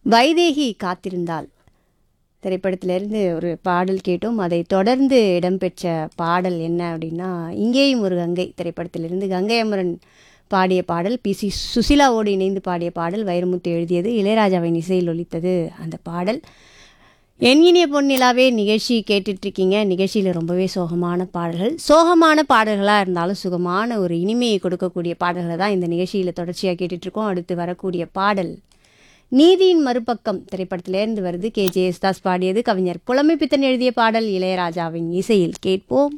வைதேகி காத்திருந்தாள் திரைப்படத்திலிருந்து ஒரு பாடல் கேட்டோம் அதை தொடர்ந்து இடம்பெற்ற பாடல் என்ன அப்படின்னா இங்கேயும் ஒரு கங்கை திரைப்படத்திலிருந்து கங்கை அமரன் பாடிய பாடல் பி சி சுசிலாவோடு இணைந்து பாடிய பாடல் வைரமுத்து எழுதியது இளையராஜாவின் இசையில் ஒலித்தது அந்த பாடல் என் இனிய பொன்னிலாவே நிகழ்ச்சி கேட்டுட்ருக்கீங்க நிகழ்ச்சியில் ரொம்பவே சோகமான பாடல்கள் சோகமான பாடல்களாக இருந்தாலும் சுகமான ஒரு இனிமையை கொடுக்கக்கூடிய பாடல்களை தான் இந்த நிகழ்ச்சியில் தொடர்ச்சியாக கேட்டுட்ருக்கோம் அடுத்து வரக்கூடிய பாடல் நீதியின் மறுபக்கம் திரைப்படத்திலேருந்து வருது கே ஜே யேசுதாஸ் பாடியது கவிஞர் புலமை பித்தன் எழுதிய பாடல் இளையராஜாவின் இசையில் கேட்போம்